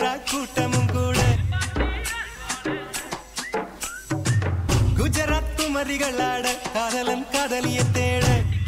புறா கூட்டமும் கூட குஜராத் குமரிகள் ஆட காதலன் காதலிய தேட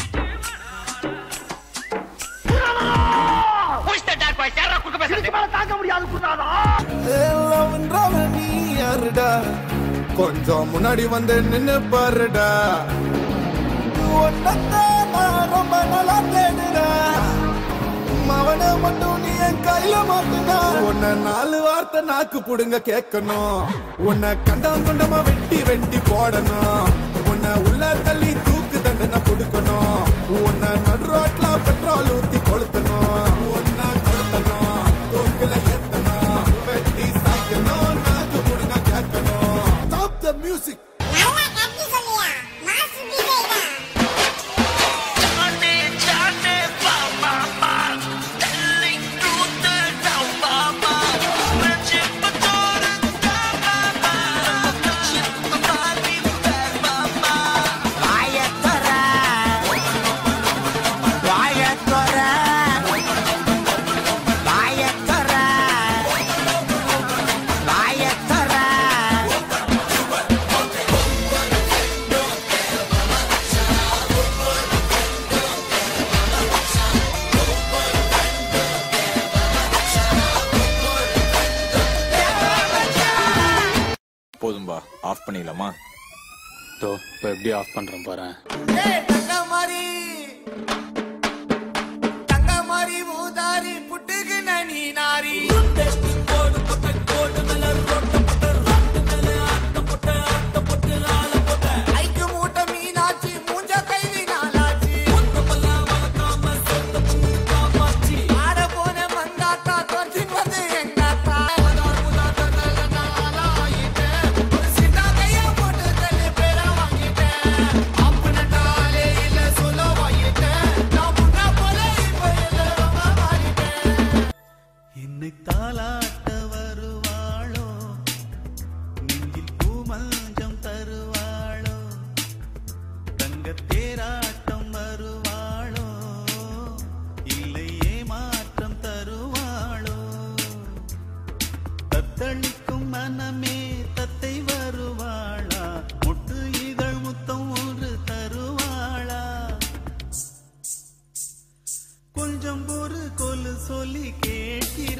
லவ்ன்றவன் நீ யாருடா கொஞ்சம் முன்னாடி வந்து நின்னு பாருடா உன்னத்தான் நான் ரொம்ப நல்லா தேடுடா அவனை மட்டும் நீ என் கையில மாட்டுனா உன்னை நாலு வார்த்தை நாக்கு புடுங்க கேட்கணும் உன்னை கண்டம் கொண்டமா வெட்டி வெட்டி போடணும் உன்னை உள்ள தள்ளி தூக்கு தண்டனை கொடுக்கணும் உன்னை நடுரோட்ல பெட்ரோல் ஊத்தி கொளுத்தணும் உன்னை கொளுத்தணும் தூக்குல ஏத்தணும் வெட்டி சாய்க்கணும் நாக்கு புடுங்க கேட்கணும் Stop the music நல்லா கட்டி சொல்லியா மாசு விவேகா போதும்பா ஆஃப் பண்ணிடலாமா தோ இப்போ எப்படி ஆஃப் பண்றேன் பாரு என்னை தாளாட்ட வருவாளோ நெஞ்சில் பூமஞ்சம் தருவாளோ தங்க தேராட்டம் வருவாளோ இல்லை ஏமாற்றம் தருவாளோ தத்தளிக்கும் மனமே தத்தை வருவாளா முட்டு இதழ் முத்தம் ஒரு தருவாளா கொஞ்சம் ஒரு கொலு சொல்லி கேட்கிற